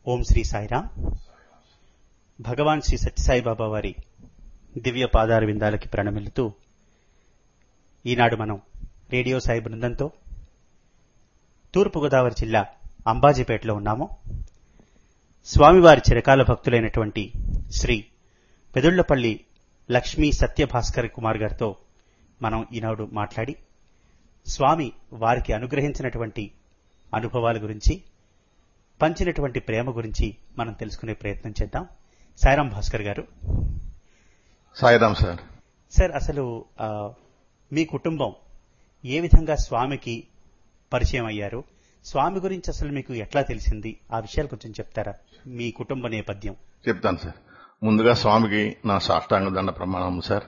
ఓం శ్రీ సాయిరాం భగవాన్ శ్రీ సత్యసాయిబాబా వారి దివ్య పాదార విందాలకి ప్రణమిల్లుతూ ఈనాడు మనం రేడియో సాయి బృందంతో తూర్పుగోదావరి జిల్లా అంబాజీపేటలో ఉన్నాము స్వామివారి చిరకాల భక్తులైనటువంటి శ్రీ పెదుళ్లపల్లి లక్ష్మీ సత్యభాస్కర్ కుమార్ గారితో మనం ఈనాడు మాట్లాడి స్వామి వారికి అనుగ్రహించినటువంటి అనుభవాల గురించి పంచినటువంటి ప్రేమ గురించి మనం తెలుసుకునే ప్రయత్నం చేద్దాం సాయిరాం భాస్కర్ గారు సాయిరామ్ సార్ సార్ అసలు ఆ, మీ కుటుంబం ఏ విధంగా స్వామికి పరిచయం అయ్యారు స్వామి గురించి అసలు మీకు ఎట్లా తెలిసింది ఆ విషయాలు కొంచెం చెప్తారా మీ కుటుంబ నేపథ్యం చెప్తాను సార్ ముందుగా స్వామికి నా సాష్టాంగ దండ ప్రమాణం సార్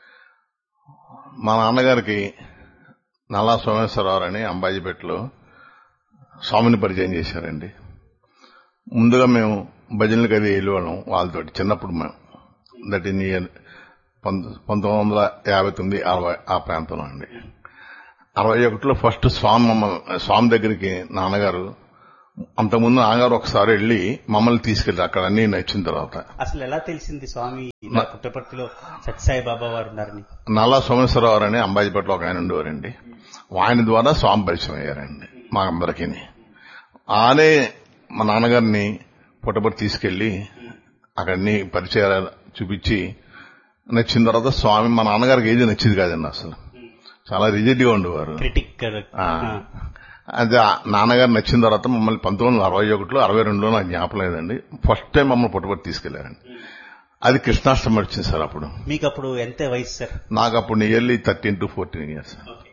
మా నాన్నగారికి నల్లా సోమేశ్వరరావు అని అంబాజీపేటలో స్వామిని పరిచయం చేశారండి ముందుగా మేము భజనలకు అది వెళ్ళేవాళ్ళం వాళ్ళతోటి చిన్నప్పుడు మేము దట్ ఇన్ ఇయర్ పంతొమ్మిది వందల యాభై తొమ్మిది అరవై ఆ ప్రాంతంలో అండి అరవై ఒకటిలో ఫస్ట్ స్వామి మమ్మల్ని స్వామి దగ్గరికి నాన్నగారు అంతకుముందు నాన్నగారు ఒకసారి వెళ్ళి మమ్మల్ని తీసుకెళ్ళి అక్కడ అన్ని నచ్చిన తర్వాత అసలు ఎలా తెలిసింది స్వామి ఇలా పుట్టపర్తిలో సత్యసాయి బాబా వారు ఉన్నారని నల్లా సోమేశ్వరరావు అని అంబాజీపేటలో ఒక ఆయన ఉండేవారండి ఆయన ద్వారా స్వామి పరిచయం అయ్యారండి మా అందరికీ ఆనే మా నాన్నగారిని పుట్టపర్తి తీసుకెళ్లి అక్కడిని పరిచయాలు చూపించి నచ్చిన తర్వాత స్వామి మా నాన్నగారికి ఏది నచ్చింది కాదండి అసలు చాలా రిజిడ్ గా ఉండేవారు క్రిటిక్ ఆ. అది ఆ నాన్నగారు నచ్చిన తర్వాత మమ్మల్ని పంతొమ్మిది వందల అరవై ఒకటిలో అరవై రెండులో నాకు జ్ఞాపకం లేదండి ఫస్ట్ టైం మమ్మల్ని పుట్టపర్తి తీసుకెళ్లారండి అది కృష్ణాష్టమి వచ్చింది సార్ అప్పుడు మీకు అప్పుడు ఎంత వయసు సార్ నాకు అప్పుడు nearly thirteen to fourteen years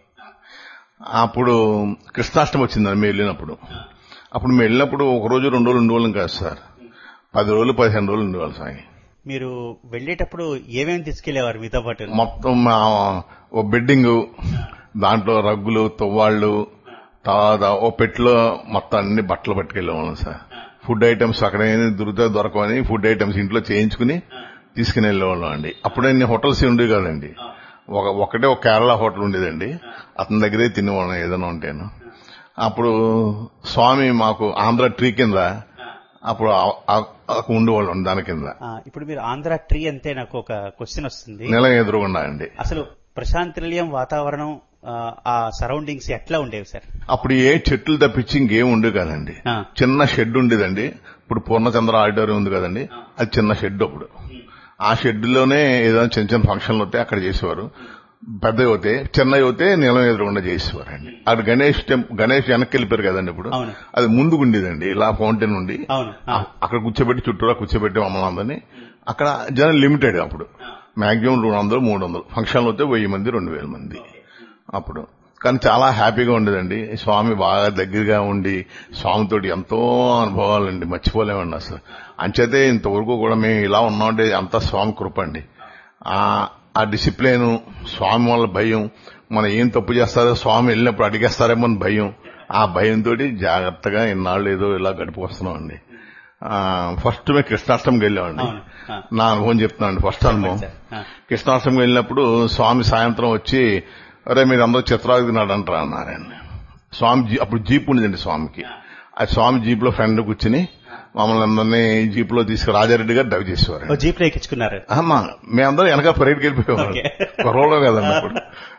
అప్పుడు కృష్ణాష్టమి వచ్చిందని మేము వెళ్ళినప్పుడు అప్పుడు మేము వెళ్ళినప్పుడు ఒక రోజు రెండు రోజులు ఉండేవాళ్ళం కాదు సార్ పది రోజులు పదిహేను రోజులు ఉండేవాళ్ళు సాయి మీరు వెళ్ళేటప్పుడు ఏమేమి తీసుకెళ్లేవారు మీతో పాటు మొత్తం మా ఓ బెడ్డింగ్ దాంట్లో రగ్గులు తువ్వాళ్ళు తర్వాత ఓ పెట్టులో మొత్తం అన్ని బట్టలు పట్టుకెళ్ళేవాళ్ళం సార్ ఫుడ్ ఐటమ్స్ అక్కడ ఏమి దొరికితే దొరకవని ఫుడ్ ఐటమ్స్ ఇంట్లో చేయించుకుని తీసుకుని వెళ్ళేవాళ్ళం అండి అప్పుడు అన్ని హోటల్స్ ఉండేవి కాదండి ఒక ఒకటే ఒక కేరళ హోటల్ ఉండేదండి అతని దగ్గరే తినేవాళ్ళం ఏదైనా ఉంటేను అప్పుడు స్వామి మాకు ఆంధ్ర ట్రీ కింద అప్పుడు ఆ- ఆ- ఆ ఉండేవాళ్ళం దాని కింద ఆ, ఇప్పుడు మీరు ఆంధ్ర ట్రీ అంతే నాకు ఒక క్వశ్చన్ వస్తుంది నెల ఎదురుగుండా అండి అసలు ప్రశాంత్ నిలయం వాతావరణం ఆ, ఆ సరౌండింగ్స్ ఎట్లా ఉండేవి సార్ అప్పుడు ఏ చెట్లు తప్పించి ఇంకేం ఉండేవి కాదండి ఆ, చిన్న షెడ్ ఉండేదండి ఇప్పుడు పూర్ణచంద్ర ఆడిటోరియం ఉంది కదండి అది చిన్న షెడ్ అప్పుడు ఆ షెడ్ లోనే ఏదైనా చిన్న చిన్న ఫంక్షన్లు వస్తే అక్కడ చేసేవారు పెద్దవి అవుతే చిన్నవి అవుతే నీలం ఎదురుగుండా చేసేవారండి అక్కడ గణేష్ టెంపుల్ గణేష్ వెనక్కి వెళ్ళిపోయారు కదండి ఇప్పుడు అవును అది ముందుకు ఉండేదండి ఇలా ఫౌంటైన్ ఉండి అవును ఆ, అక్కడ కూర్చోబెట్టి చుట్టూరా కూర్చోబెట్టి మమ్మల్ని అందరినీ అక్కడ జనం లిమిటెడ్ అప్పుడు మాక్సిమం రెండు వందలు మూడు వందలు ఫంక్షన్లు వస్తే వెయ్యి మంది రెండు వేల మంది అప్పుడు కానీ చాలా హ్యాపీగా ఉండేదండి స్వామి బాగా దగ్గరగా ఉండి స్వామితోటి ఎంతో అనుభవాలండి మర్చిపోలేమండి అసలు అంచేతే ఇంతవరకు కూడా మేము ఇలా ఉన్నామంటే అంతా స్వామి కృప అండి ఆ ఆ డిసిప్లిన్ స్వామి వల్ల భయం మనం ఏం తప్పు చేస్తారో స్వామి వెళ్ళినప్పుడు అడిగేస్తారేమో అని భయం ఆ భయంతో జాగ్రత్తగా ఇన్నాళ్ళు ఏదో ఇలా గడిపొస్తున్నామండి ఫస్ట్ మేము కృష్ణాష్టమికి వెళ్ళామండి అవును ఆ, నా అనుభవం చెప్తున్నానండి ఫస్ట్ అనుభవం సార్ ఆ, కృష్ణాష్టమికి వెళ్ళినప్పుడు స్వామి సాయంత్రం వచ్చి అరే మీరు అందరూ చిత్రాలు నాడంటారా అన్నారండి స్వామి జీ- అప్పుడు జీప్ ఉండేదండి స్వామికి ఆ స్వామి జీప్ లో ఫ్రెండ్ కూర్చుని మమ్మల్ని అందరినీ జీప్ లో తీసుకు రాజారెడ్డి గారు డ్రైవ్ చేసేవారు ఓ జీప్ లో ఎక్కించుకున్నారు అమ్మా మేమందరం వెనక పరేడ్కి వెళ్ళిపోయేవారు ఓకే. కుర్రోళ్ళం కదండి అప్పుడు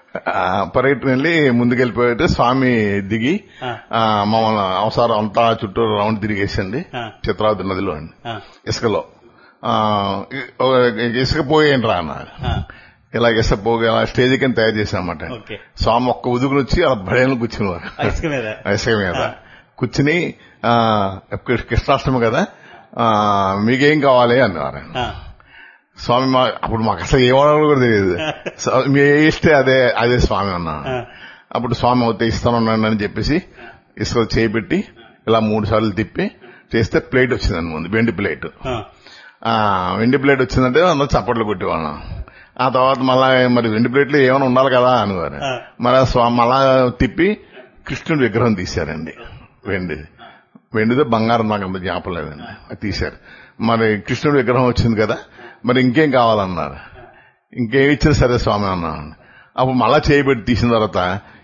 పరేడ్ వెళ్ళి ముందుకెళ్ళిపోయారు స్వామి దిగి ఆ, ఆ, మమ్మల్ని అవసరం అంతా చుట్టూ రౌండ్ తిరిగేసండి ఆ, చిత్రావతి నదిలో అండి ఆ, ఇసుకలో ఆ, ఇ- ఒక ఇసుక పోయేయండి రా అన్నారు ఆ, ఇలా ఇసుక పోగా ఇలా స్టేజ్ కింద తయారు చేశామన్నమాట ఓకే స్వామి ఒక్క ఉదుకుని వచ్చి అలా భయంలో కూర్చునేవారు ఆ ఇసుక మీద ఇసుక మీద కూర్చుని ఆ, కృ- కృష్ణాష్టమి కదా ఆ, మీకేం కావాలి అన్నారు ఆ, స్వామి మా అప్పుడు మాకు అసలు ఏమన్నా కూడా తెలియదు స్వామి, మీ ఏ ఇస్తే అదే అదే స్వామి అన్నా ఆ, అప్పుడు స్వామి అవుతే ఇస్తానున్నాను అని చెప్పేసి ఇసుక చేపెట్టి ఇలా మూడు సార్లు తిప్పి చేస్తే ప్లేట్ వచ్చిందండి ముందు వెండి ప్లేట్ ఆ, ఆ వెండి ప్లేట్ వచ్చిందంటే అందరూ చప్పట్లు కొట్టేవాళ్ళం ఆ తర్వాత మళ్ళా మరి వెండి ప్లేట్లు ఏమైనా ఉండాలి కదా అనేవారు ఆ. మరి ఆ స్వా- మళ్ళా తిప్పి కృష్ణుడి విగ్రహం తీశారండి వెండి వెండితో బంగారం నాకు అంత జ్ఞాపకం లేదండి అది తీశారు మరి కృష్ణుడి విగ్రహం వచ్చింది కదా మరి ఇంకేం కావాలన్నారు ఇంకేం ఇచ్చారు సరే స్వామి అన్నాను అప్పుడు మళ్ళా చేయబెట్టి తీసిన తర్వాత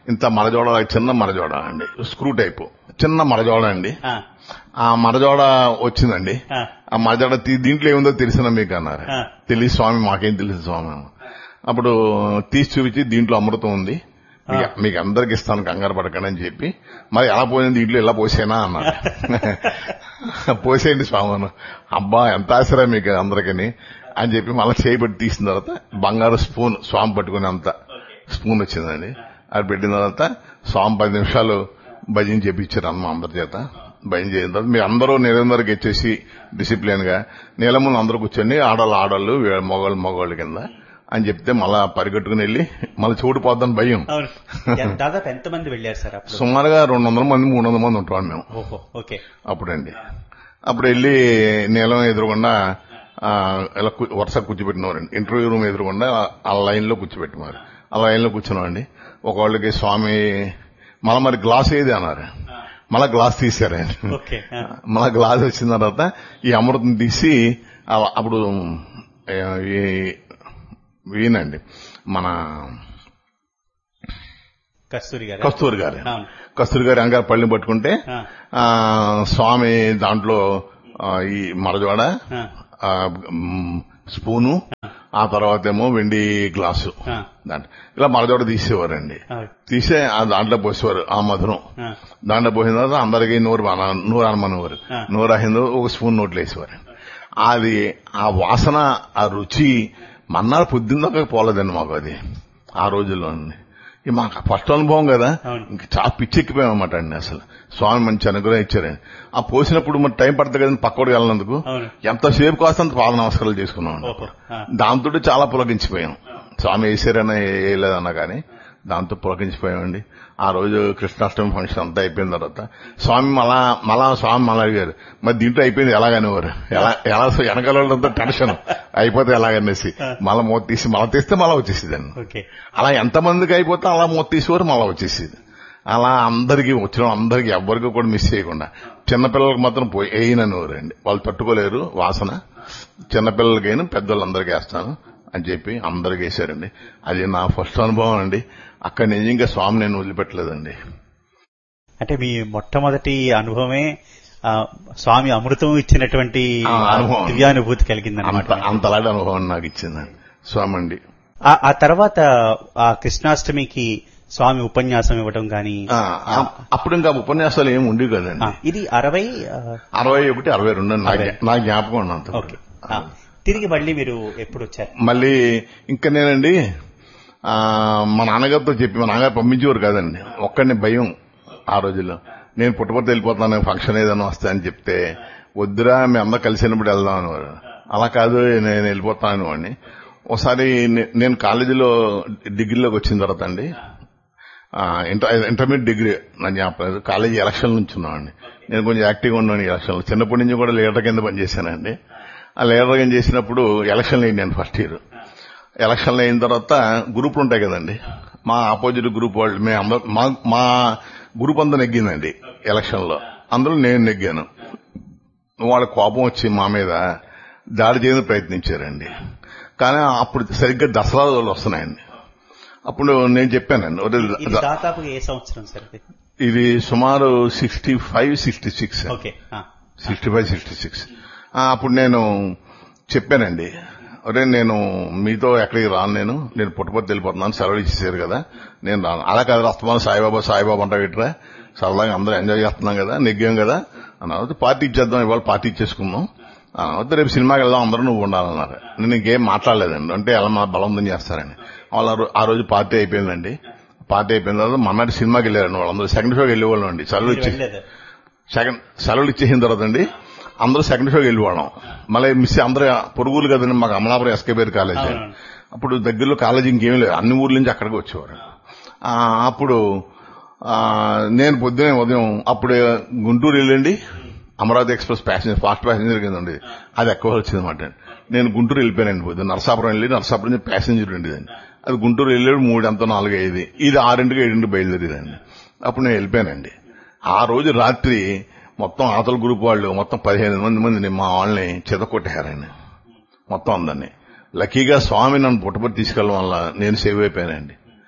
ఇంత మరజోడ చిన్న మరజోడ అండి స్క్రూ టైపు చిన్న మరజోడ అండి ఆ, ఆ మరజోడ వచ్చిందండి ఆ, ఆ మరజోడ తీ- దీంట్లో ఏముందో తెలిసిన మీకు అన్నారు ఆ. తెలియదు స్వామి మాకేం తెలుసు స్వామి అన్నారు. అప్పుడు తీసి చూపించి దీంట్లో అమృతం ఉంది మీకు- మీకు అందరికి ఇస్తాను కంగారు పడకండి అని చెప్పి మరి ఎలా పోయింది దీంట్లో ఎలా పోసేనా అన్నారు పోసేయండి స్వామి అన్న అబ్బా ఎంత ఆశరా మీకు అందరికని అని చెప్పి మళ్ళీ చేయబట్టి తీసిన తర్వాత బంగారు స్పూన్ స్వామి పట్టుకునే అంత స్పూన్ వచ్చిందండి అది పెట్టిన తర్వాత స్వామి పది నిమిషాలు భజన చేపించారు అమ్మ అందరి చేత భజన చేసిన తర్వాత మీరు అందరూ నిరంతరకు వచ్చేసి డిసిప్లిన్ గా నీళ్ళ ముందు అందరూ కూర్చొని ఆడవాళ్ళు ఆడవాళ్ళు వీ- మగవాళ్ళు మగవాళ్ళ కింద అని చెప్తే మళ్ళా పరిగెట్టుకుని వెళ్ళి మళ్ళీ చూడిపోద్దని భయం అవును ఎంత- దాదాపు ఎంత మంది వెళ్ళారు సార్ అప్పుడు సుమారుగా రెండు వందల మంది మూడు వందల మంది ఉంటాం మేము ఓహో ఓకే అప్పుడండి అప్పుడు వెళ్ళి నీలం ఎదురుగుండా ఆ, ఇలా కు- వరుస కూర్చోబెట్టినవారండి ఇంటర్వ్యూ రూమ్ ఎదురుగుండా ఆ లైన్ లో కూర్చోబెట్టినారు ఆ లైన్ లో కూర్చున్నామండి ఒకళ్ళకి స్వామి మళ్ళా మరి గ్లాస్ ఏది అన్నారు మళ్ళా గ్లాస్ తీశారండి ఓకే ఆ, మళ్ళా గ్లాస్ వచ్చిన తర్వాత ఈ అమృతం తీసి ఆ- అప్పుడు ఆ, ఈ- ఈయనండి మన కస్తూరి గారు కస్తూరి గారు అవును కస్తూరి గారి అంగారు పళ్ళని పట్టుకుంటే ఆ, ఆ స్వామి దాంట్లో ఆ, ఈ మరజోడ ఆ, ఆ, మ్, స్పూను ఆ తర్వాత ఏమో వెండి గ్లాసు ఆ, దాంట్లో ఇలా మరజోడ తీసేవారండి ఆ, తీసే ఆ దాంట్లో పోసేవారు ఆ మధురం ఆ, దాంట్లో పోసిన తర్వాత అందరికి నూరు అన- నూరు అనమనేవారు ఆ. నూరు అహిందో ఒక స్పూన్ నోట్లు వేసేవారు అది ఆ వాసన ఆ రుచి మన్నాడు పొద్దున్నదాకా పోలేదండి మాకు అది ఆ రోజుల్లో ఇది మాకు ఫస్ట్ అనుభవం కదా అవును. ఇంక చాలా పిచ్చెక్కిపోయామన్నమాట అండి అసలు స్వామి మంచి అనుగ్రహం ఇచ్చారండి ఆ పోసినప్పుడు మరి టైం పడుతుంది కదండి పక్కోడికి వెళ్ళినందుకు అవును ఎంతసేపు కాస్త అంత పాద నమస్కారాలు చేసుకున్నాం ఓహో ఆ, దాంతో చాలా పులకించిపోయాం స్వామి వేసారని వేయలేదన్నా కానీ దాంతో పులకించిపోయామండి ఆ రోజు కృష్ణాష్టమి ఫంక్షన్ అంతా అయిపోయిన తర్వాత స్వామి మళ్ళా మళ్ళా స్వామి మళ్ళా అడిగారు మరి దీంట్లో అయిపోయింది ఎలాగనేవారు ఎలా ఎలా వెనకాల వాళ్ళంతా టెన్షన్ అయిపోతే ఎలాగనేసి మళ్ళా మూత తీసి మళ్ళా తీస్తే మళ్ళా వచ్చేసేదండి ఓకే అలా ఎంతమందికి అయిపోతే అలా మూత తీసేవారు మళ్ళా వచ్చేసేది అలా అందరికి వచ్చిన అందరికి ఎవ్వరికి కూడా మిస్ చేయకుండా చిన్నపిల్లలకు మాత్రం పోయి వేయననివారండి వాళ్ళు తట్టుకోలేరు వాసన చిన్నపిల్లలకైనా పెద్దోళ్ళందరికీ వేస్తాను అని చెప్పి అందరికి వేశారండి అది నా ఫస్ట్ అనుభవం అండి అక్కడ నిజంగా స్వామి నేను వదిలిపెట్టలేదండి అంటే మీ మొట్టమొదటి అనుభవమే ఆ, స్వామి అమృతం ఇచ్చినటువంటి ఆ, అనుభవం. దివ్యానుభూతి కలిగిందన్నమాట అంత అంతలాంటి అనుభవం నాకు ఇచ్చిందండి స్వామి అండి ఆ ఆ తర్వాత ఆ కృష్ణాష్టమికి స్వామి ఉపన్యాసం ఇవ్వడం గాని ఆ, ఆ, అప్పుడు ఇంకా ఉపన్యాసాలు ఏమి ఉండేవి కదండి ఆ, ఇది అరవై ఆ, అరవై ఒకటి అరవై రెండు నా అరవై. నా జ్ఞాపకం ఉన్నంత ఓకే ఆ, తిరిగి మళ్ళీ మీరు ఎప్పుడు వచ్చారు మళ్ళీ ఇంకా నేనండి ఆ, మా నాన్నగారితో చెప్పి మా నాన్నగారు పంపించేవారు కాదండి ఒక్కడిని భయం ఆ రోజుల్లో నేను పుట్టపర్తి వెళ్ళిపోతాను ఫంక్షన్ ఏదైనా వస్తా అని చెప్తే వద్దురా మీ అందరూ కలిసినప్పుడు వెళ్దాం అనేవారు అలా కాదు నేను వెళ్ళిపోతాను వాడిని ఒకసారి నే- నేను కాలేజీలో డిగ్రీలోకి వచ్చిన తర్వాత అండి ఆ, ఇంటర్ ఇంటర్మీడియట్ డిగ్రీ నా జ్ఞాపకం లేదు. కాలేజీ ఎలక్షన్ నుంచి ఉన్నామండి నేను కొంచెం యాక్టివ్గా ఉన్నాను ఈ ఎలక్షన్లో చిన్నప్పటి నుంచి కూడా లీడర్ కింద పనిచేశానండి ఆ లీడర్ కింద చేసినప్పుడు ఎలక్షన్లు అయింది నేను ఫస్ట్ ఇయర్ ఎలక్షన్లు అయిన తర్వాత గ్రూపులు ఉంటాయి కదండి మా ఆపోజిట్ గ్రూప్ వాళ్ళు మేము అందరం మా మా గ్రూప్ అంతా నెగ్గిందండి ఎలక్షన్లో అందులో నేను నెగ్గాను వాళ్ళ కోపం వచ్చి మా మీద దాడి చేయడానికి ప్రయత్నించారండి కానీ అప్పుడు సరిగ్గా దసరా రోజులు వస్తున్నాయండి అప్పుడు నేను చెప్పానండి "ఒరే, ఇది దాదాపు ఏ సంవత్సరం సార్ ఇది ఇది సుమారు sixty five sixty six okay ఆ, సిక్స్టీ ఫైవ్ సిక్స్టీ సిక్స్ అప్పుడు నేను చెప్పానండి అరే నేను మీతో ఎక్కడికి రాను నేను నేను పుట్టపర్తి వెళ్ళిపోతున్నాను సెలవులు ఇచ్చేసారు కదా నేను రాను అలా కాదు వస్తున్నాను సాయిబాబా సాయిబాబా అంటావు ఇట్రా సరదాగా అందరూ ఎంజాయ్ చేస్తున్నాం కదా నెగ్గాం కదా అన్నారు పార్టీ ఇచ్చేద్దాం ఇవాళ పార్టీ ఇచ్చేసుకుందాం ఆ, వద్దు రేపు సినిమాకి వెళ్దాం అందరూ నువ్వు ఉండాలన్నారు నేను ఇంకేం మాట్లాడలేదండి అంటే ఎలా మా బలవంతం చేస్తారని వాళ్ళు ఆ రో- ఆ రోజు పార్టీ అయిపోయిందండి పార్టీ అయిపోయిన తర్వాత మన్నాడు సినిమాకి వెళ్ళారండి వాళ్ళందరూ సెకండ్ షోకి వెళ్ళేవాళ్ళం అండి సెలవులు మీరు ఇచ్చి వెళ్ళలేదు సెకండ్ సెలవులు ఇచ్చేసిన తర్వాత అండి అందరూ సెకండ్ షోకి వెళ్ళిపోవడం మళ్ళీ మిస్ అందరూ పొరుగులు కదండి మాకు అమలాపురం ఎస్కేబేర్ కాలేజ్ అవునవును. అప్పుడు దగ్గరలో కాలేజ్ ఇంకేమీ లేదు అన్ని ఊర్ల నుంచి అక్కడికి వచ్చేవారు ఆ, అప్పుడు ఆ, నేను పొద్దునే ఉదయం అప్పుడు గుంటూరు వెళ్ళండి Amaravati express passenger fast passenger కింద ఉండేది అది ఎక్కువ వచ్చింది అనమాట నేను గుంటూరు వెళ్ళిపోయానండి పొద్దున్న నరసాపురం వెళ్ళి నరసాపురం నుంచి ప్యాసింజర్ ఉండేదండి అది గుంటూరు వెళ్ళాడు మూడు ఎంత నాలుగు ఐదు ఇది ఆరింటికి ఏడింటికి బయలుదేరేదండి అప్పుడు నేను వెళ్ళిపోయానండి ఆ రోజు రాత్రి మొత్తం ఆతల గ్రూప్ వాళ్ళు మొత్తం పదిహేను మంది మందిని మా వాళ్ళని చెదకొట్టారండి మొత్తం అందరినీ లక్కీగా స్వామి నన్ను పుట్టపర్తి తీసుకెళ్ళడం వల్ల నేను సేవ్ అయిపోయానండి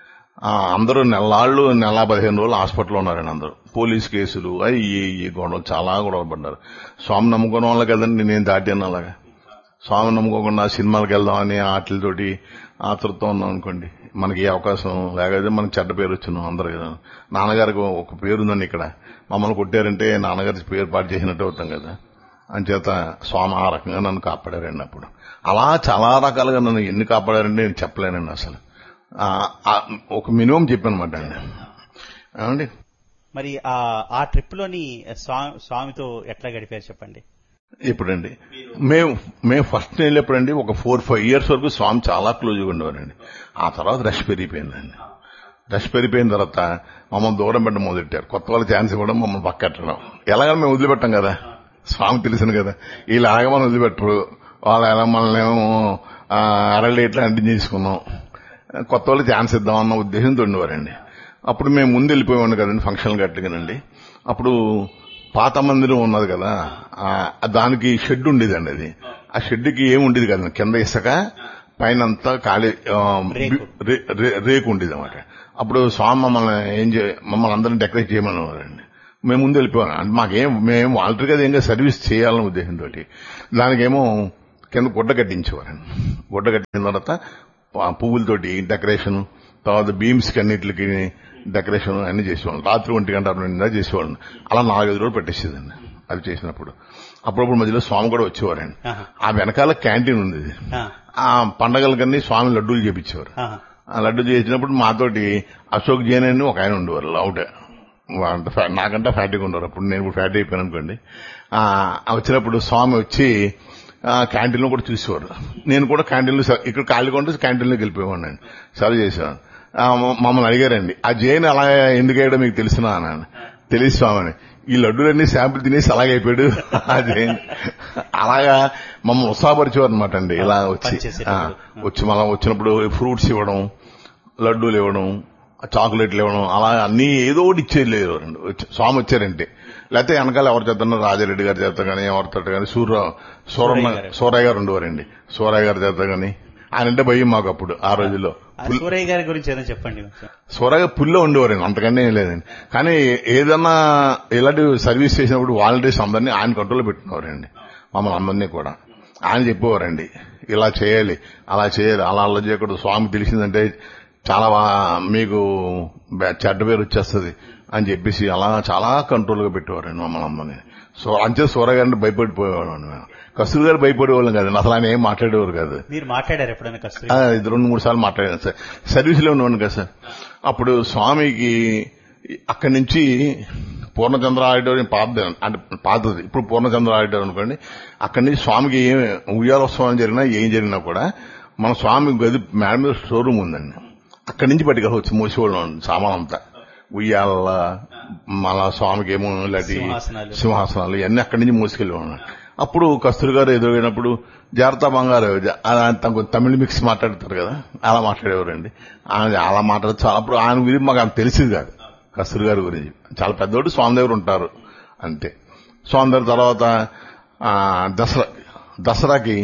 ఆ, అందరూ నెలాళ్ళు నెల పదిహేను రోజులు హాస్పిటల్లో ఉన్నారండి అందరూ పోలీస్ కేసులు అవి ఈ గొడవలు చాలా గొడవలు పడ్డారు స్వామి నమ్ముకున్న వాళ్ళ కదండి నేను దాటాను అలాగా స్వామి నమ్ముకోకుండా సినిమాలకు వెళ్దామని ఆటలతోటి ఆతృతో ఉన్నాం అనుకోండి మనకి ఏ అవకాశం లేకపోతే మనకి చెడ్డ పేరు వచ్చినాం అందరు కదా నాన్నగారికి ఒక పేరు ఉందండి ఇక్కడ మమ్మల్ని కొట్టారంటే నాన్నగారి పేరు పాటు చేసినట్టు అవుతాం కదా అంచేత స్వామి ఆ రకంగా నన్ను కాపాడారండి అప్పుడు అలా చాలా రకాలుగా నన్ను ఎన్ని కాపాడారంటే నేను చెప్పలేనండి అసలు ఆ, ఆ, ఒక మినిమం చెప్పానమాట అండి ఏమండి మరి ఆ ఆ ట్రిప్ లోని స్వా- స్వామితో ఎట్లా గడిపారు చెప్పండి ఇప్పుడండి మేము మేము ఫస్ట్ వెళ్ళినప్పుడండి ఒక ఫోర్ ఫైవ్ ఇయర్స్ వరకు స్వామి చాలా క్లోజ్గా ఉండేవారండి ఆ తర్వాత రష్ పెరిగిపోయిందండి రష్ పెరిగిపోయిన తర్వాత మమ్మల్ని దూరం పెట్టడం మొదలెట్టారు కొత్త వాళ్ళు ఛాన్స్ ఇవ్వడం మమ్మల్ని పక్కట్టడం ఎలాగని మేము వదిలిపెట్టాం కదా స్వామి తెలిసింది కదా వీళ్ళు అలాగే మనం వదిలిపెట్టరు వాళ్ళు ఎలా మనల్ని ఏమో అరళ్ళు ఇట్లా అంటి చేసుకున్నాం కొత్త వాళ్ళు ఛాన్స్ ఇద్దామన్న ఉద్దేశంతో ఉండేవారండి అప్పుడు మేము ముందు వెళ్ళిపోయాం కదండి ఫంక్షన్ గట్టుగానండి అప్పుడు పాత మందిరం ఉన్నది కదా ఆ, దానికి షెడ్ ఉండేదండి అది ఆ షెడ్కి ఏమి ఉండేది కదండి కింద ఇసుక పైన అంతా ఖాళీ ఆ, రేకు. రే- రే- రేకు ఉండేది అనమాట అప్పుడు స్వామి మమ్మల్ని ఏం చే మమ్మల్ని అందరిని డెకరేట్ చేయమనేవారండి మేము ముందు వెళ్ళిపోయాం అంటే మాకేం మేము వాలంటరీగా ఏం సర్వీస్ చేయాలనే ఉద్దేశంతో దానికేమో కింద గుడ్డ కట్టించేవారండి గుడ్డ కట్టిన తర్వాత ఆ పువ్వులతోటి డెకరేషన్ తర్వాత బీమ్స్ కి అన్నిటికి డెకరేషన్ అన్ని చేసేవాళ్ళం రాత్రి ఒంటి గంట రెండు చేసేవాళ్ళం అలా నాలుగైదు రోజులు పెట్టేసేదండి అది చేసినప్పుడు అప్పుడప్పుడు మధ్యలో స్వామి కూడా వచ్చేవారండి ఆహా. ఆ వెనకాల క్యాంటీన్ ఉంది ఆ, ఆ పండగలకన్నీ స్వామి లడ్డూలు చేపించేవారు ఆహా. ఆ లడ్డు చేసినప్పుడు మాతోటి అశోక్ జైన్ అని ఒక ఆయన ఉండేవారు లౌట్ అంత ఫ్యా- నాకంటే ఫ్యాటీగా ఉండేవారు అప్పుడు నేను ఇప్పుడు ఫ్యాటీ అయిపోయాను అనుకోండి ఆ, వచ్చినప్పుడు స్వామి వచ్చి క్యాంటీన్ లో కూడా చూసేవారు నేను కూడా క్యాంటీన్ లో ఇక్కడ ఖాళీ కొంటే క్యాంటీన్ లోకి వెళ్ళిపోయేవాడిని సర్వ్ చేసేవాడు ఆ, మ- మమ్మల్ని అడిగారండి ఆ జైన్ అలా ఎందుకు వేయడం మీకు తెలిసినా అన్నాను తెలిసి స్వామిని ఈ లడ్డూలన్నీ శాంపుల్ తినేసి అలాగే అయిపోయాడు ఆ జైన్ అలాగా మమ్మల్ని ఉత్సాహపరిచేవారు అనమాట అండి ఇలా వచ్చి ఆ, పనిచేసేటప్పుడు. వచ్చి మళ్ళా వచ్చినప్పుడు ఫ్రూట్స్ ఇవ్వడం లడ్డూలు ఇవ్వడం చాక్లెట్లు ఇవ్వడం అలా అన్ని ఏదో ఒకటి ఇచ్చేది లేదు స్వామి వచ్చారంటే లేకపోతే వెనకాల ఎవరి చేతన్నా రాజారెడ్డి గారి చేత కానీ ఎవరితో కానీ సూర్య సూరమ్మ సూరయ్య గారు. సూరయ్య గారు ఉండేవారండి సూరయ్య గారి చేత కానీ ఆయన అంటే భయం మాకు అప్పుడు ఆ రోజుల్లో ఆ సూరయ్య గారి గురించి ఏదో చెప్పండి కొంచెం. సూరయ్య పుల్లో ఉండేవారండి అంతకన్నా ఏం లేదండి కానీ ఏదన్నా ఇలాంటి సర్వీస్ చేసినప్పుడు వాలంటీర్స్ అందరినీ ఆయన కంట్రోల్లో పెట్టుకునేవారండి మమ్మల్ని అందరినీ కూడా ఆయన చెప్పేవారండి ఇలా చేయాలి అలా చేయాలి అలా అలా చేయకూడదు స్వామి తెలిసిందంటే చాలా బా- మీకు బె- చెడ్డ పేరు వచ్చేస్తుంది అని చెప్పేసి అలా చాలా కంట్రోల్ గా పెట్టేవారండి మమ్మల్ని అందరినీ సో అంతే సూరయ్య గారిని భయపడిపోయేవాళ్ళం మేము కస్తూరి గారు భయపడేవాళ్ళం కాదండి అసలు ఆయన ఏం మాట్లాడేవారు కాదు మీరు మాట్లాడారు ఎప్పుడైనా కస్తూరి ఆ, ఇది రెండు మూడు సార్లు మాట్లాడాను సార్ సర్వీస్ లో ఉన్నాను కదా సార్ అప్పుడు స్వామికి అక్కడి నుంచి పూర్ణచంద్ర ఆడిటోరియం పాత అంటే పాతది ఇప్పుడు పూర్ణచంద్ర ఆడిటోరియం అనుకోండి అక్కడి నుంచి స్వామికి ఏం ఉయ్యాలోత్సవం జరిగినా ఏం జరిగినా కూడా మన స్వామి గది మేడ మీద షోరూమ్ ఉందండి అక్కడి నుంచి పట్టుకెళ్ళి వచ్చి మూసేవాళ్ళం సామాన్ అంతా ఉయ్యాల మళ్ళా స్వామికి ఏమో ఇలాంటి సింహాసనాలు. సింహాసనాలు ఇవన్నీ అక్కడి నుంచి మోసుకెళ్ళేవాళ్ళం అప్పుడు కస్తూరి గారు ఎదురైనప్పుడు జాగ్రత్త బంగారు జ- అలా తమ- తమిళ మిక్స్ మాట్లాడతారు కదా అలా మాట్లాడేవారండి ఆయన అలా మాట్లాడచ్చు అప్పుడు ఆయన గురించి మాకు అంత తెలిసింది కాదు కస్తూరి గారి గురించి చాలా పెద్దోడు స్వామి దగ్గర ఉంటారు అంతే స్వామి దగ్గర తర్వాత ఆ, దసరా దసరాకి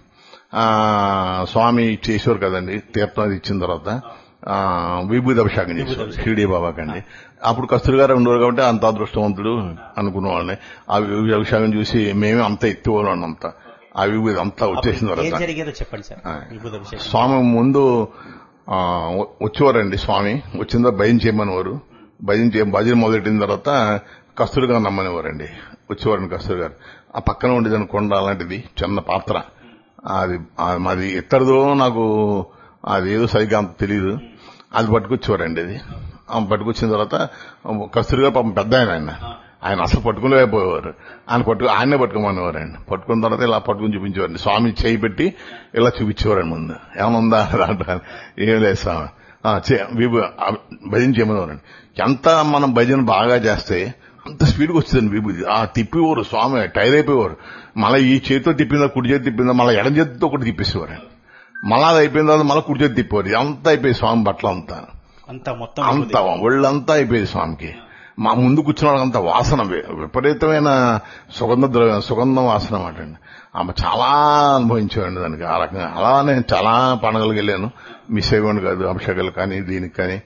ఆ, స్వామి చేసేవారు కదండి తీర్థం అది ఇచ్చిన తర్వాత ఆ, విభూతి అభిషేకం చేసేవారు షిరిడి బాబాకండి అప్పుడు కస్తూరి గారు ఉండేవారు కాబట్టి అంత అదృష్టవంతుడు అనుకునేవాళ్ళని ఆ విభూతి అభిషేకం చూసి మేమే అంత ఎత్తివాళ్ళం అంత ఆ విభూతి అంతా వచ్చేసిన ఏం తర్వాత జరిగేదో చెప్పండి సార్ ఆ. విభూతి అభిషేకం స్వామి ముందు ఆ, వ- వచ్చేవారండి స్వామి వచ్చిన తర్వాత భయం చేయమనేవారు భయం చేయ భజన మొదలెట్టిన తర్వాత కస్తూరి గారు నమ్మనేవారండి వచ్చేవారండి కస్తూరి గారు ఆ పక్కన ఉండేదని కొండ అలాంటిది చిన్న పాత్ర అది ఆ, మాది ఎత్తడదో నాకు అది ఏదో సరిగ్గా అంత తెలియదు అది పట్టుకొచ్చేవారండి అది ఆ పట్టుకొచ్చిన తర్వాత కస్తూరి గారు పాపం పెద్ద ఆయన ఆయన ఆయన అసలు పట్టుకోలేకపోయేవారు ఆయన పట్టుకు ఆయనే పట్టుకోమనేవారండి పట్టుకున్న తర్వాత ఇలా పట్టుకుని చూపించేవారండి స్వామి చేయి పెట్టి ఇలా చూపించేవారండి ముందు ఏమైనా ఉందా దాంట్లో ఏం లేదు స్వామి ఆ, చే- విభు- ఆ, భజన చేయమనేవారండి ఎంత మనం భజన బాగా చేస్తే అంత స్పీడ్గా వచ్చిందండి విభూతి ఆ తిప్పేవారు స్వామి టైర్ అయిపోయేవారు మళ్ళీ ఈ చేతితో తిప్పిందా కుడి చేతి తిప్పిందా మళ్ళీ ఎడం చేతితో ఒకటి తిప్పేసేవారండి మళ్ళా అది అయిపోయిన తర్వాత మళ్ళీ కుడి చేతి తిప్పేవారు అంతా అయిపోయి స్వామి బట్టలు అంతా అంతా మొత్తం అంత ఒళ్ళంతా అయిపోయేది స్వామికి మా ముందు కూర్చున్న వాళ్ళకంత వాసన వి- విపరీతమైన సుగంధ ద్రవ్య సుగంధం వాసన అన్నమాట అండి ఆమె చాలా అనుభవించేవాడిని దానికి ఆ రకంగా అలా నేను చాలా పండుగలకు వెళ్ళాను మిస్ అయ్యేవాడిని కాదు అభిషేకాలు కానీ దీనికి కానీ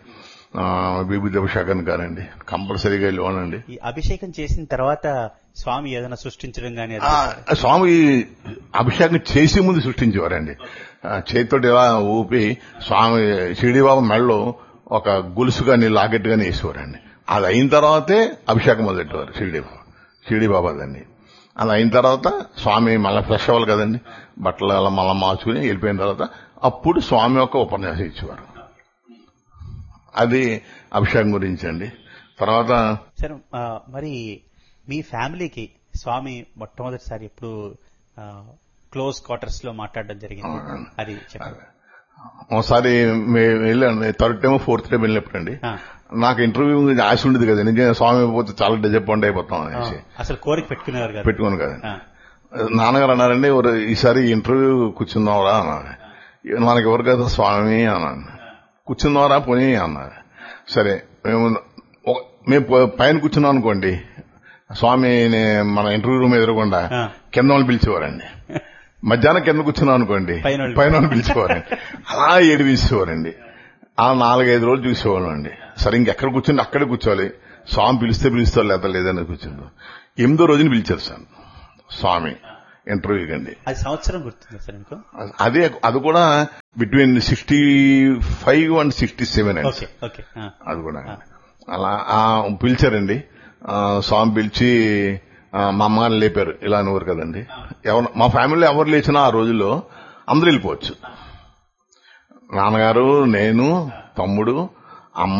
ఆ, విభూతి అభిషేకం కానండి కంపల్సరీగా వెళ్ళివానండి ఈ అభిషేకం చేసిన తర్వాత స్వామి ఏదైనా సృష్టించడం గానీ అది ఆ, స్వామి అభిషేకం చేసే ముందు సృష్టించేవారండి ఆ, చేతితోటి ఇలా ఊపి స్వామి షిరిడిబాబు మెడలో ఒక గొలుసు కానీ లాకెట్ కానీ వేసేవారండి అది అయిన తర్వాతే అభిషేకం మొదలెట్టేవారు షిరిడి బాబా షిరిడి బాబా దాన్ని అది అయిన తర్వాత స్వామి మళ్ళీ ఫ్రెష్ అవ్వాలి కదండి బట్టలు అలా మళ్ళీ మార్చుకుని వెళ్ళిపోయిన తర్వాత అప్పుడు స్వామి యొక్క ఉపన్యాసం ఇచ్చేవారు అది అభిషేకం గురించి అండి తర్వాత సరే ఆ, మరి మీ ఫ్యామిలీకి స్వామి మొట్టమొదటిసారి ఎప్పుడు క్లోజ్ క్వార్టర్స్ లో మాట్లాడడం జరిగింది అవునండి. అది చెప్పండి ఒకసారి మేము వెళ్ళాను థర్డ్ టైం ఫోర్త్ టైం వెళ్ళినప్పుడు ఆ, నాకు ఇంటర్వ్యూ గురించి ఆశ ఉండేది కదా నిజంగా స్వామి పోతే చాలా డిసప్పాయింట్ అయిపోతాం ఆ, అనేసి అసలు కోరిక పెట్టుకునేవారు కదా పెట్టుకోను కదా ఆ, నాన్నగారు అన్నారండి "ఒరే, ఈసారి ఇంటర్వ్యూ కూర్చుందాంరా అన్నారు మనకి ఎవరు కదా స్వామి అన్నాను కూర్చుందాంరా పోనీ అన్నారు సరే మేము ఒక- మేము ప- పైన కూర్చున్నాం అనుకోండి స్వామి నే- మన ఇంటర్వ్యూ రూమ్ ఎదురకుండా ఆ. కింద వాళ్ళు పిలిచేవారండి మధ్యాహ్నం కింద కూర్చున్నాం అనుకోండి పైన వాళ్ళు. పైన వాళ్ళు పిలిచేవారండి అలా ఏడిపించేవారండి ఆ నాలుగైదు రోజులు చూసేవాళ్ళం అండి సరే ఇంకెక్కడ కూర్చుంటే అక్కడే కూర్చోవాలి స్వామి పిలిస్తే పిలుస్తారు లేదా లేదని కూర్చుంటాం ఎనిమిదో రోజున పిలిచారు సార్ స్వామి ఇంటర్వ్యూకి అండి అది సంవత్సరం గుర్తుందా సార్ మీకు అదే అది కూడా between sixty five and sixty seven అండి ఓకే ఓకే ఆ, అది కూడా అలా ఆ, పిలిచారండి ఆ, స్వామి పిలిచి ఆ, మా అమ్మగారిని లేపారు ఇలా అనేవారు కదండి ఎవరు మా ఫ్యామిలీలో ఎవరు లేచినా ఆ రోజుల్లో అందరూ వెళ్ళిపోవచ్చు నాన్నగారు నేను తమ్ముడు అమ్మ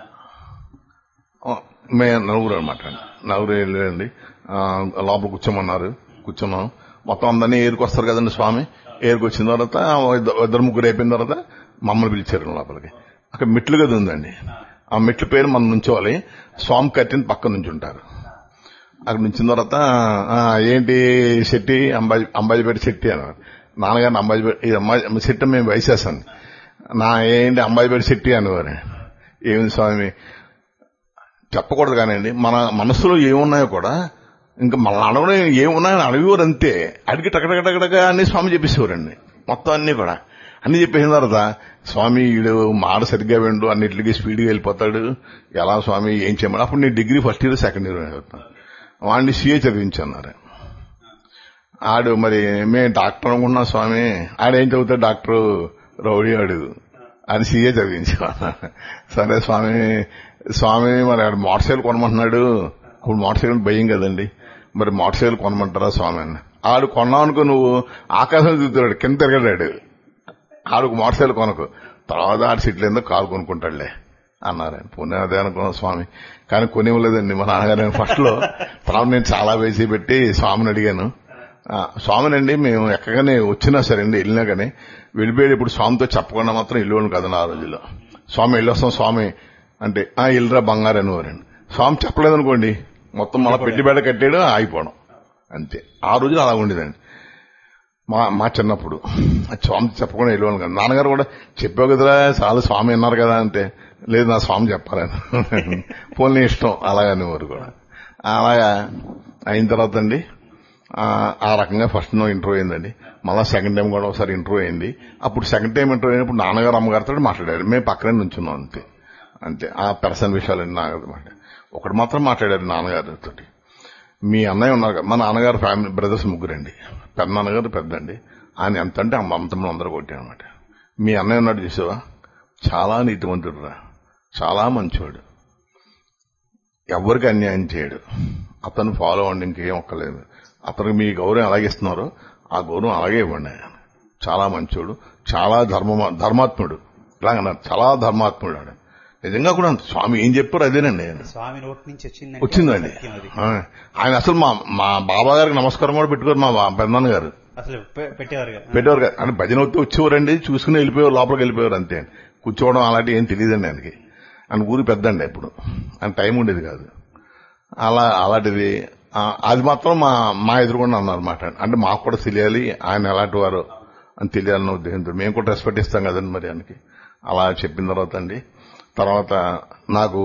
ఆ, మేము నలుగురు అనమాట నలుగురు వెళ్ళండి ఆ, లోపల కూర్చోమన్నారు కూర్చున్నాం మొత్తం అందరినీ ఏరుకొస్తారు కదండి స్వామి ఏరుకొచ్చిన తర్వాత ఇద్ద- ఇద్దరు ముగ్గురు అయిపోయిన తర్వాత మమ్మల్ని పిలిచారు లోపలికి అక్కడ మెట్లు గది ఉందండి ఆ మెట్ల పేరు మనం నుంచోవాలి స్వామి కట్టిన పక్క నుంచి ఉంటారు అక్కడ నుంచిన తర్వాత ఆ, ఏంటి శెట్టి అంబాజీ అంబాజీపేట శెట్టి అన్నారు నాన్నగారిని అంబాజీపేట ఈ అమ్మాయి శెట్టి మేము వయసేసాను నా ఏంటి అంబాజీపేట శెట్టి అనేవారు ఏమి స్వామి చెప్పకూడదు కానివ్వండి మన మనసులో ఏమున్నాయో కూడా ఇంకా మన అడగడం ఏమున్నాయని అడిగేవారు అంతే అడిగి టకటకటకటక అన్ని స్వామి చెప్పేసేవారండి మొత్తం అన్ని కూడా అన్ని చెప్పేసిన తర్వాత స్వామి వీడు మాట సరిగ్గా వెండు అన్నిటికీ స్పీడ్గా వెళ్ళిపోతాడు ఎలా స్వామి ఏం చేయమని అప్పుడు నేను degree first year second year చదువుతాను వాడిని సీఏ చదివించన్నారు ఆడు మరి మేము డాక్టర్ అనుకున్నాం స్వామి ఆడేం చదువుతాడు డాక్టర్ రౌడీ ఆడు అని సీఏ చదివించామన్నారు సరే స్వామి స్వామి మరి ఆడు మోటార్ సైకిల్ కొనమంటున్నాడు ఇప్పుడు మోటార్ సైకిల్ భయం కదండి మరి మోటార్ సైకిల్ కొనమంటారా స్వామి అని ఆడు కొన్నావు అనుకో నువ్వు ఆకాశం చూస్తున్నాడు కింద తిరగడాడు ఆడుకు మోటార్ సైకిల్ కొనకు తర్వాత ఆడు సీట్లు ఎందుకు కారు కొనుక్కుంటాడులే అన్నారు ఆయన పుణ్య అదే అనుకున్నాం స్వామి కానీ కొనివ్వలేదండి మా నాన్నగారు ఫస్ట్ లో తర్వాత నేను చాలా వేసి పెట్టి స్వామిని అడిగాను ఆ, స్వామినండి మేము ఎక్కగానే వచ్చినా సరే అండి వెళ్ళినా కానీ వెళ్ళిపోయాడు ఇప్పుడు స్వామితో చెప్పకుండా మాత్రం వెళ్ళేవాడు కదా ఆ రోజుల్లో స్వామి వెళ్ళొస్తాం స్వామి అంటే ఆ వెళ్ళరా బంగారు అనేవారండి స్వామి చెప్పలేదనుకోండి మొత్తం మన పెట్టి బేడ కట్టాడు ఆగిపోవడం అంతే ఆ రోజులు అలా ఉండేదండి మా మా చిన్నప్పుడు ఆ స్వామి చెప్పకుండా వెళ్ళేవాళ్ళు కదా నాన్నగారు కూడా చెప్పావు కదరా చాలా స్వామి అన్నారు కదా అంటే లేదు నా స్వామి చెప్పాలని పోనీ ఇష్టం అలాగని వారు కూడా అలాగా అయిన తర్వాత అండి ఆ, ఆ రకంగా ఫస్ట్ నో ఇంటర్వ్యూ అయిందండి మళ్ళా సెకండ్ టైం కూడా ఒకసారి ఇంటర్వ్యూ అయింది అప్పుడు సెకండ్ టైం ఇంటర్వ్యూ అయినప్పుడు నాన్నగారు అమ్మగారితో మాట్లాడారు మేము పక్కనే నుంచున్నాం అంతే అంతే ఆ పర్సన్ విషయాలు నాన్నగారు మాట్లాడారు ఒకటి మాత్రం మాట్లాడారు నాన్నగారితో మీ అన్నయ్య ఉన్నారు కదా, మా నాన్నగారు ఫ్యామిలీ బ్రదర్స్ ముగ్గురండి పెద్ద నాన్నగారు పెద్ద అండి ఆయన ఎంత అంటే అమ్మ అమ్మతమ్ములు అందరూ కొట్టారు అనమాట మీ అన్నయ్య ఉన్నాడు చూసావా చాలా నీతివంతుడు రా చాలా మంచివాడు ఎవరికి అన్యాయం చేయడు అతను ఫాలో అవ్వండి ఇంకేం ఒక్కలేదు అతనికి మీ గౌరవం అలాగే ఇస్తున్నారో ఆ గౌరవం అలాగే ఇవ్వండి ఆయన చాలా మంచోడు చాలా ధర్మ ధర్మాత్ముడు ఇలాగన్నారు చాలా ధర్మాత్ముడు ఆడు నిజంగా కూడా అంత స్వామి ఏం చెప్పారు అదేనండి ఆయన స్వామి నోటి నుంచి వచ్చింది వచ్చిందండి సత్యం అది ఆ, ఆయన అసలు మా మా బాబా గారికి నమస్కారం కూడా పెట్టుకోరు మా బా- పెద్దనాన్న గారు అసలు పె- పెట్టేవారు కదా పెట్టేవారు కాదు. అంటే భజన వస్తే వచ్చేవారండి చూసుకుని వెళ్ళిపోయారు లోపలికి వెళ్ళిపోయారు అంతే కూర్చోవడం అలాంటివి ఏం తెలియదండి ఆయనకి ఆయన ఊరి పెద్దండి ఇప్పుడు ఆయన టైం ఉండేది కాదు అలా అలాంటిది ఆ, అది మాత్రం మా మా ఎదురుకుండా అన్నమాట అంటే మాకు కూడా తెలియాలి ఆయన ఎలాంటి వారు అని తెలియాలన్న ఉద్దేశంతో మేము కూడా రెస్పెక్ట్ ఇస్తాం కదండి మరి ఆయనకి అలా చెప్పిన తర్వాత అండి తర్వాత నాకు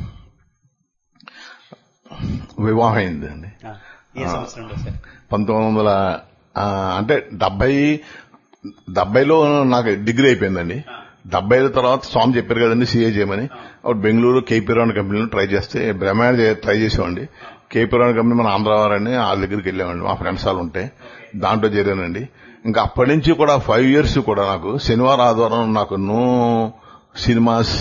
వివాహం అయిందండి ఆ, ఏ సంవత్సరంలో సార్ పంతొమ్మిది వందల ఆ, అంటే డెబ్బై డెబ్బైలో నాకు డిగ్రీ అయిపోయిందండి డెబ్బై ఐదు తర్వాత స్వామి చెప్పారు కదండి సీఏ చేయమని అప్పుడు బెంగళూరు కేపీరాన్ కంపెనీలో ట్రై చేస్తే బ్రహ్మాండ ట్రై చేసామండి కేపీరాన్ కంపెనీ మన ఆంధ్రవారని వాళ్ళ దగ్గరికి వెళ్ళామండి మా ఫ్రెండ్స్ వాళ్ళు ఉంటే దాంట్లో చేరానండి ఇంకా అప్పటి నుంచి కూడా ఫైవ్ ఇయర్స్ కూడా నాకు శనివారం ఆదివారం నాకు no cinemas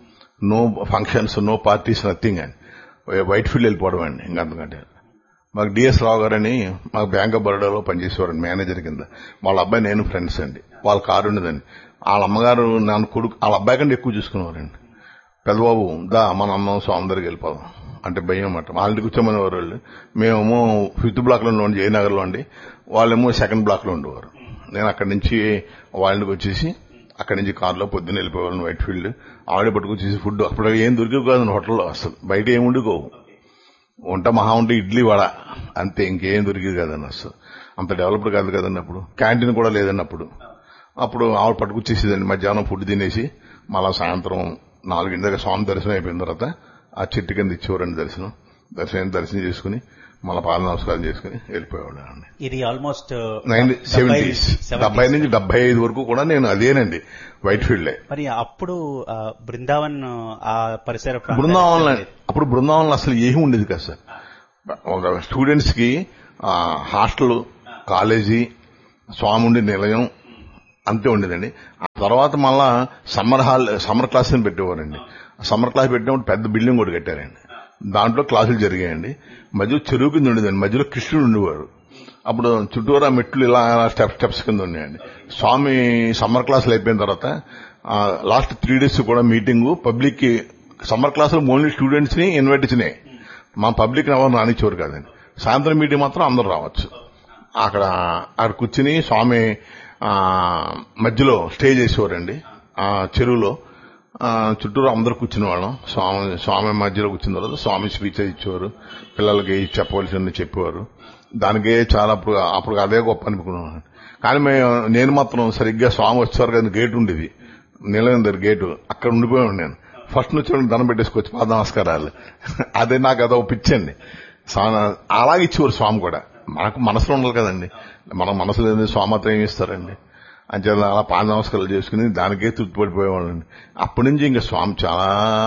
no functions no parties nothing అని వైట్ ఫీల్డ్ వెళ్ళిపోవడం అండి ఇంకా అంతకంటే మాకు డిఎస్ రావు గారని మాకు బ్యాంక్ ఆఫ్ బరోడాలో పనిచేసేవారండి మేనేజర్ కింద వాళ్ళ అబ్బాయి నేను ఫ్రెండ్స్ అండి వాళ్ళ కారు ఉండదండి వాళ్ళ అమ్మగారు నన్ను కొడుకు వాళ్ళ అబ్బాయి కంటే ఎక్కువ చూసుకునేవారండి పెద్దబాబు దా మన అమ్మ స్వామి దగ్గరికి వెళ్ళిపోదాం అంటే భయం అన్నమాట వాళ్ళ ఇంటికి వచ్చామని వాళ్ళు మేమేమో ఫిఫ్త్ బ్లాక్ లో ఉండి జయనగర్ లో అండి వాళ్ళేమో సెకండ్ బ్లాక్ లో ఉండేవారు నేను అక్కడి నుంచి వాళ్ళ ఇంటికి వచ్చేసి అక్కడి నుంచి కార్లో పొద్దున్న వెళ్ళిపోయేవాళ్ళని వైట్ ఫీల్డ్ ఆవిడ పట్టుకొచ్చేసి ఫుడ్ అప్పుడు ఏం దొరికేవి కాదు హోటల్లో అసలు బయట ఏమి ఉండుకోవు వంట మహా ఉంటే ఇడ్లీ వడ అంతే ఇంకేం దొరికేది కదండి అసలు అంత డెవలప్డ్ కాదు కదండి అప్పుడు క్యాంటీన్ కూడా లేదండి అప్పుడు అప్పుడు ఆవిడ పట్టుకొచ్చేసేదండి మధ్యాహ్నం ఫుడ్ తినేసి మళ్ళా సాయంత్రం నాలుగింటి దగ్గర స్వామి దర్శనం అయిపోయిన తర్వాత ఆ చెట్టు కింద ఇచ్చేవారండి దర్శనం దర్శనం దర్శనం చేసుకుని మళ్ళా పాద నమస్కారం చేసుకుని వెళ్ళిపోయేవాడు అండి ఇది ఆల్మోస్ట్ నైన్ సెవెంటీస్ డెబ్బై నుంచి డెబ్బై ఐదు వరకు కూడా నేను అదేనండి వైట్ ఫీల్డ్ మరి అప్పుడు ఆ, బృందావన్ ఆ పరిసర ప్రాంతాలకు బృందావనం అప్పుడు బృందావనంలో అసలు ఏమీ ఉండేది కదా సార్ ఒక స్టూడెంట్స్ కి ఆ, హాస్టల్ కాలేజీ స్వామి ఉండే నిలయం అంతే ఉండేదండి ఆ తర్వాత మళ్ళా సమ్మర్ హాల్ సమ్మర్ క్లాస్ అని పెట్టేవారండి సమ్మర్ క్లాస్ పెట్టినప్పుడు పెద్ద బిల్డింగ్ కూడా కట్టారండి దాంట్లో క్లాసులు జరిగాయండి మధ్యలో చెరువు కింద ఉండేదండి మధ్యలో కృష్ణుడు ఉండేవారు అప్పుడు చుట్టూరా మెట్లు ఇలా స్టెప్ స్టెప్స్ కింద ఉన్నాయండి స్వామి సమ్మర్ క్లాసులు అయిపోయిన తర్వాత లాస్ట్ త్రీ డేస్ కూడా మీటింగ్ పబ్లిక్ కి సమ్మర్ క్లాసులు ఓన్లీ స్టూడెంట్స్ ని ఇన్వైట్ ఇచ్చినాయి మా పబ్లిక్ ఎవరు రానిచ్చేవారు కాదండి సాయంత్రం మీటింగ్ మాత్రం అందరూ రావచ్చు అక్కడ అక్కడ కూర్చుని స్వామి ఆ, మధ్యలో స్టే చేసేవారండి ఆ చెరువులో ఆ, చుట్టూరు అందరూ కూర్చునే వాళ్ళం స్వామి స్వామి మధ్యలో కూర్చున్న తర్వాత స్వామి స్పీచ్ ఇచ్చేవారు పిల్లలకి చెప్పవలసింది చెప్పేవారు దానికే చాలా అప్పుడు అప్పుడు అదే గొప్ప అనుకున్నాను కానీ మేము నేను మాత్రం సరిగ్గా స్వామి వచ్చేవారు కదా గేట్ ఉండేది నిలయం దగ్గర గేటు అక్కడ ఉండిపోయాను నేను ఫస్ట్ నుంచి దండం పెట్టేసుకోవచ్చు పాద నమస్కారాలు అదే నాకు అదో పిచ్చండి స్వామి అలాగే ఇచ్చేవారు స్వామి కూడా మనకు మనసులో ఉండాలి కదండి మన మనసులో ఏంది స్వామి మాత్రం ఏమి ఇస్తారండి అంచేత అలా పాద నమస్కారాలు చేసుకుని దానికే తృప్తి పడిపోయేవాళ్ళండి అప్పటి నుంచి ఇంకా స్వామి చాలా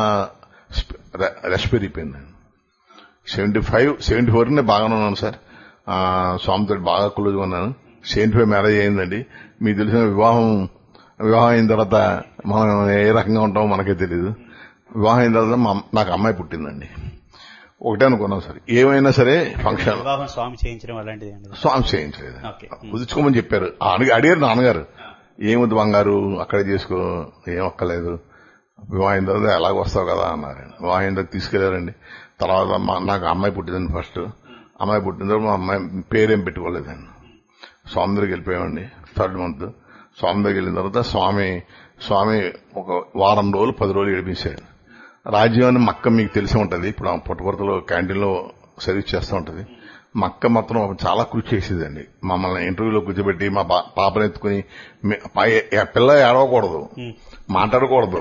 రెస్ పెరిగిపోయిందండి సెవెంటీ ఫైవ్ సెవెంటీ ఫోర్ బాగానే ఉన్నాను సార్ ఆ, స్వామితో బాగా క్లోజ్గా ఉన్నాను సెవెంటీ ఫైవ్ మ్యారేజ్ అయిందండి మీకు తెలిసిన వివాహం వివాహం అయిన తర్వాత మనం ఏ రకంగా ఉంటామో మనకే తెలియదు వివాహం అయిన తర్వాత మా అమ్మ- నాకు అమ్మాయి పుట్టిందండి ఒకటే అనుకున్నాం సార్ ఏమైనా సరే ఫంక్షన్ వివాహం స్వామి చేయించడం అలాంటిది అండి స్వామి చేయించలేదు ఓకే. కుదుర్చుకోమని చెప్పారు ఆ అడిగి అడిగారు నాన్నగారు ఏముంది బంగారు అక్కడే చేసుకో ఏం ఒక్కలేదు వివాహం అయిన తర్వాత ఎలాగ వస్తావు కదా అన్నారు వివాహం అయిన తర్వాత తీసుకెళ్లారండి తర్వాత మా- నాకు అమ్మాయి పుట్టిందండి ఫస్ట్ అమ్మాయి పుట్టిన తర్వాత మా అమ్మాయి పేరేం పెట్టుకోలేదండి స్వామి దగ్గరికి వెళ్ళిపోయామండి థర్డ్ మంత్ స్వామి దగ్గరికి వెళ్ళిన తర్వాత స్వామి స్వామి ఒక వారం రోజులు పది రోజులు ఏడిపించారు రాజ్యం అని మక్క మీకు తెలిసి ఉంటది ఇప్పుడు ఆ పుట్టపర్తలో క్యాంటీన్లో సర్వీస్ చేస్తూ ఉంటది మక్క మాత్రం చాలా కృషి చేసేదండి మమ్మల్ని ఇంటర్వ్యూలో కూర్చోబెట్టి మా పా- పాపను ఎత్తుకుని మీ- పా- ఏ- పిల్ల ఏడవకూడదు మాట్లాడకూడదు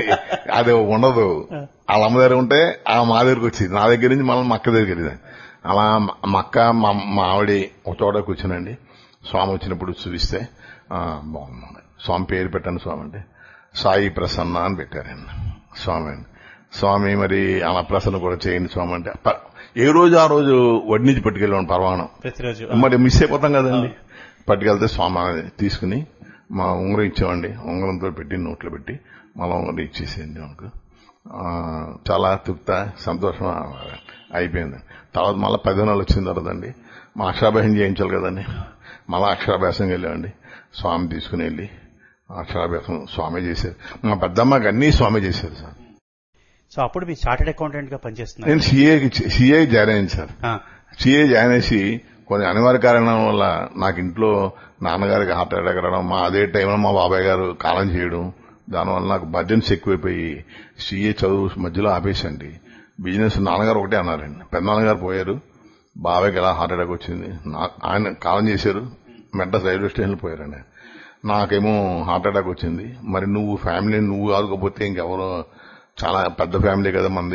అది ఉండదు వాళ్ళ అమ్మ దగ్గర ఉంటే ఆ మా దగ్గరికి వచ్చింది నా దగ్గర నుంచి మళ్ళీ మక్క దగ్గరికి వెళ్ళింది అలా మ- మక్క మా మా ఆవిడ ఒక చోట కూర్చునండి స్వామి వచ్చినప్పుడు చూపిస్తే ఆ, బాగుంది స్వామి పేరు పెట్టండి స్వామి అంటే సాయి ప్రసన్న అని పెట్టారండి స్వామి అని స్వామి మరి అలా ప్రసన్న కూడా చేయండి స్వామి అంటే ప- ఏ రోజు ఆ రోజు వడ్డీ నుంచి పట్టుకెళ్ళాను పర్వాణం ప్రతిరోజు మరి మిస్ అయిపోతాం కదండి పట్టుకెళ్తే స్వామి అది తీసుకుని మా ఉంగరం ఇచ్చామండి ఉంగరంతో పెట్టి నోట్లో పెట్టి మళ్ళీ ఉంగరం ఇచ్చేసేయండి మనకు ఆ, చాలా తృప్త సంతోషం అయిపోయింది తర్వాత మళ్ళీ పదిహేను వచ్చిన తర్వాత అండి మా అక్షరాభ్యాసం చేయించాలి కదండి మళ్ళీ అక్షరాభ్యాసం వెళ్ళామండి స్వామి తీసుకుని వెళ్ళి అక్షరాభ్యాసం స్వామి చేశారు మా పెద్దమ్మకి అన్ని స్వామి చేశారు సార్ సో అప్పుడు మీరు చార్టెడ్ అకౌంటెంట్ గా పనిచేస్తున్నారు నేను సిఏకి సిఏ జాయిన్ అయ్యాను సార్ ఆ, సిఏ జాయిన్ చేసి కొన్ని అనివార్య కారణాల వల్ల నాకు ఇంట్లో నాన్నగారికి హార్ట్ అటాక్ రావడం మా అదే టైంలో మా బాబాయ్ గారు కాలం చేయడం దానివల్ల నాకు బర్డెన్స్ ఎక్కువైపోయి సిఏ చదువు మధ్యలో ఆపేసండి బిజినెస్ నాన్నగారు ఒకటే అన్నారండి పెద్దనాన్నగారు పోయారు బాబాయ్కి ఎలా హార్ట్ అటాక్ వచ్చింది నా- ఆయన కాలం చేశారు మెడ్రాస్ రైల్వే స్టేషన్లో పోయారండి నాకేమో హార్ట్ అటాక్ వచ్చింది మరి నువ్వు ఫ్యామిలీ నువ్వు ఆదుకోపోతే ఇంకెవరో చాలా పెద్ద ఫ్యామిలీ కదా మంది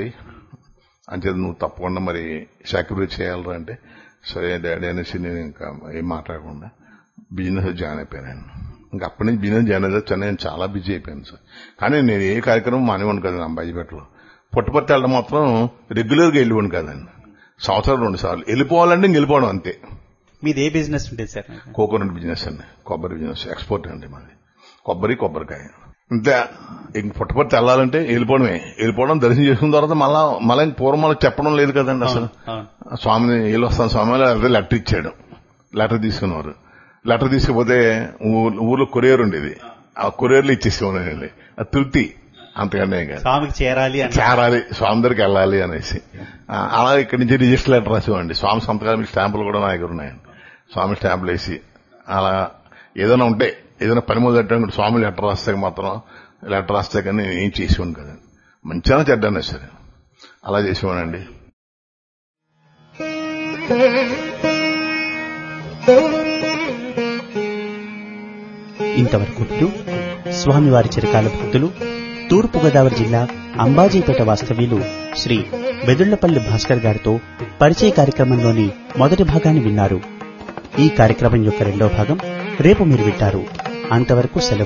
అంచేత నువ్వు తప్పకుండా మరి సాక్రిఫైస్ చేయాలరా అంటే సరే డాడీ అనేసి నేను ఇంకా ఏం మాట్లాడకుండా బిజినెస్ జాయిన్ అయిపోయాను ఇంకా అప్పటి నుంచి బిజినెస్ జాయిన్ అయితే నేను చాలా బిజీ అయిపోయాను సార్ కానీ నేను ఏ కార్యక్రమం మానేవాను కదా అంబాజీపేటలో పుట్టపర్తి వెళ్ళడం మాత్రం రెగ్యులర్గా వెళ్ళిపోను కదండి సంవత్సరం రెండు సార్లు వెళ్ళిపోవాలంటే ఇంక వెళ్ళిపోవడం అంతే మీది ఏ బిజినెస్ ఉండేది సార్ మీకు? కోకోనట్ బిజినెస్ అండి కొబ్బరి బిజినెస్ ఎక్స్పోర్ట్ అండి మాది కొబ్బరి కొబ్బరికాయ ఇంతే ఇంక పుట్టపర్తి వెళ్ళాలంటే వెళ్ళిపోవడమే వెళ్ళిపోవడం దర్శనం చేసుకున్న తర్వాత మళ్ళా మళ్ళీ ఇంక పూర్వం మనకు చెప్పడం లేదు కదండి అసలు అవును స్వామిని వెళ్ళి వస్తాను స్వామి అదే లెటర్ ఇచ్చాడు లెటర్ తీసుకున్నారు లెటర్ తీసుకుపోతే ఊ- ఊర్లో కొరియర్ ఉండేది ఆ కొరియర్లో ఇచ్చేసేవాడు వెళ్ళి అది తృప్తి అంతకన్నా కాదు స్వామికి చేరాలి అని చేరాలి స్వామి దగ్గరికి వెళ్ళాలి అనేసి ఆ, అలా ఇక్కడి నుంచి రిజిస్టర్ లెటర్ రాసేవాడి స్వామి సంతకాల స్టాంపులు కూడా నా దగ్గర ఉన్నాయండి స్వామి స్టాంపులు వేసి అలా ఏదైనా ఉంటే ఏదైనా పని మొదలెట్టడం స్వామి లెటర్ రాస్తే మాత్రం లెటర్ రాస్తే కానీ నేను ఏం చేసేవాడు కదండి మంచిగా చెడ్డాను సరే అలా చేసేవాడండి ఇంతవరకు మీరు స్వామివారి చిరకాల భక్తులు తూర్పుగోదావరి జిల్లా అంబాజీపేట వాస్తవ్యులు శ్రీ బెదుళ్లపల్లి భాస్కర్ గారితో పరిచయ కార్యక్రమంలోని మొదటి భాగాన్ని విన్నారు ఈ కార్యక్రమం యొక్క రెండో భాగం రేపు మీరు వింటారు అంతవరకు సెలవు